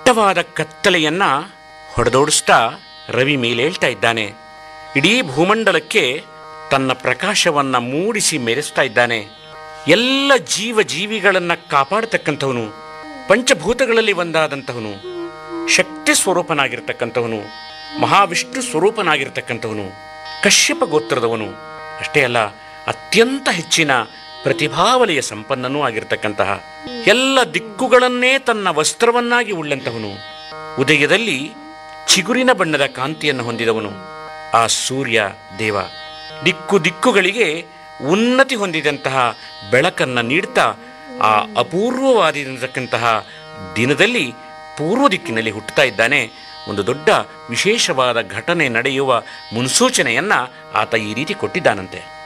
ದಟ್ಟವಾದ ಕತ್ತಲೆಯನ್ನ ಹೊಡೆದೋಡಿಸ್ತಾ ರವಿ ಮೇಲೇಳ್ತಾ ಇದ್ದಾನೆ ಇಡೀ ಭೂಮಂಡಲಕ್ಕೆ ತನ್ನ ಪ್ರಕಾಶವನ್ನ ಮೂಡಿಸಿ ಮೆರೆಸ್ತಾ ಇದ್ದಾನೆ ಎಲ್ಲ ಜೀವ ಜೀವಿಗಳನ್ನ ಕಾಪಾಡತಕ್ಕಂಥವನು ಪಂಚಭೂತಗಳಲ್ಲಿ ಒಂದಾದಂಥವನು ಶಕ್ತಿ ಸ್ವರೂಪನಾಗಿರ್ತಕ್ಕಂಥವನು ಮಹಾವಿಷ್ಣು ಸ್ವರೂಪನಾಗಿರ್ತಕ್ಕಂಥವನು ಕಶ್ಯಪ ಗೋತ್ರದವನು ಅಷ್ಟೇ ಅಲ್ಲ ಅತ್ಯಂತ ಹೆಚ್ಚಿನ ಪ್ರತಿಭಾವಲೆಯ ಸಂಪನ್ನನೂ ಆಗಿರ್ತಕ್ಕಂತಹ ಎಲ್ಲ ದಿಕ್ಕುಗಳನ್ನೇ ತನ್ನ ವಸ್ತ್ರವನ್ನಾಗಿ ಉಳ್ಳಂತಹವನು ಉದಯದಲ್ಲಿ ಚಿಗುರಿನ ಬಣ್ಣದ ಕಾಂತಿಯನ್ನು ಹೊಂದಿದವನು ಆ ಸೂರ್ಯ ದೇವ ದಿಕ್ಕು ದಿಕ್ಕುಗಳಿಗೆ ಉನ್ನತಿ ಹೊಂದಿದಂತಹ ಬೆಳಕನ್ನ ನೀಡ್ತಾ ಆ ಅಪೂರ್ವವಾದಿರತಕ್ಕಂತಹ ದಿನದಲ್ಲಿ ಪೂರ್ವ ದಿಕ್ಕಿನಲ್ಲಿ ಹುಟ್ಟುತ್ತಾ ಇದ್ದಾನೆ ಒಂದು ದೊಡ್ಡ ವಿಶೇಷವಾದ ಘಟನೆ ನಡೆಯುವ ಮುನ್ಸೂಚನೆಯನ್ನ ಆತ ಈ ರೀತಿ ಕೊಟ್ಟಿದ್ದಾನಂತೆ